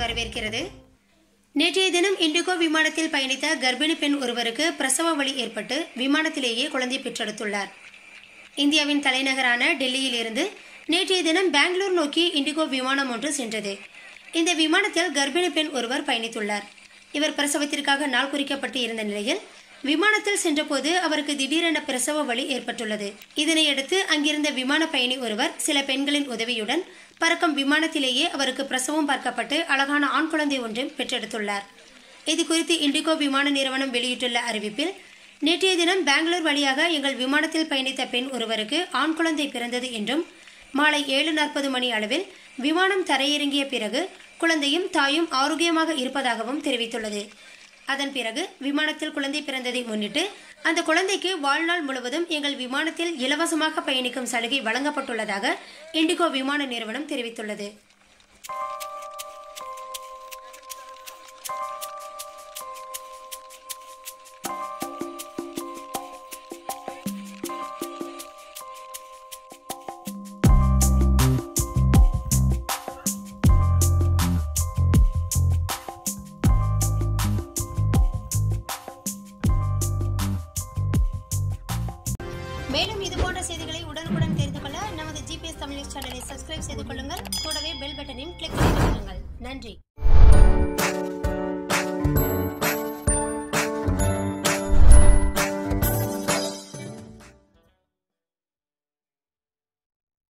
வரவேற்கிறது நேற்றைய தினம் இண்டிகோ விமானத்தில் பயணித்த கர்ப்பிணி பெண் ஒருவருக்கு பிரசவ வலி ஏற்பட்டு விமானத்திலேயே குழந்தை பெற்றெடுத்துள்ளார் இந்தியாவின் தலைநகரான டெல்லியில் இருந்து நேற்றைய தினம் பெங்களூர் நோக்கி இண்டிகோ விமானம் ஒன்று சென்றது இந்த விமானத்தில் கர்ப்பிணி பெண் ஒருவர் பயணித்துள்ளார் இவர் பிரசவத்திற்காக நாள் குறிக்கப்பட்டு இருந்த நிலையில் விமானத்தில் சென்றபோது அவருக்கு திடீரென பிரசவ வலி ஏற்பட்டுள்ளது இதனையடுத்து அங்கிருந்த விமான பயணி ஒருவர் சில பெண்களின் உதவியுடன் பறக்கும் விமானத்திலேயே அவருக்கு பிரசவம் பார்க்கப்பட்டு அழகான ஆண் குழந்தை ஒன்றும் பெற்றெடுத்துள்ளார் இது குறித்து இண்டிகோ விமான நிறுவனம் வெளியிட்டுள்ள அறிவிப்பில் நேற்றைய தினம் பெங்களூர் வழியாக எங்கள் விமானத்தில் பயணித்த பெண் ஒருவருக்கு ஆண் குழந்தை பிறந்தது என்றும் மாலை ஏழு நாற்பது மணி அளவில் விமானம் தரையிறங்கிய பிறகு குழந்தையும் தாயும் ஆரோக்கியமாக இருப்பதாகவும் தெரிவித்துள்ளது அதன் பிறகு விமானத்தில் குழந்தை பிறந்ததை முன்னிட்டு அந்த குழந்தைக்கு வாழ்நாள் முழுவதும் எங்கள் விமானத்தில் இலவசமாக பயணிக்கும் சலுகை வழங்கப்பட்டுள்ளதாக இண்டிகோ விமான நிறுவனம் தெரிவித்துள்ளது மேலும் இது போன்ற செய்திகளை உடனுக்குடன் தெரிந்து கொள்ள நமது ஜிபிஎஸ் தமிழ் நியூஸ் சேனலை சப்ஸ்கிரைப் செய்து கொள்ளுங்கள் கூடவே பெல் பட்டனையும் கிளிக் செய்து கொள்ளுங்கள் நன்றி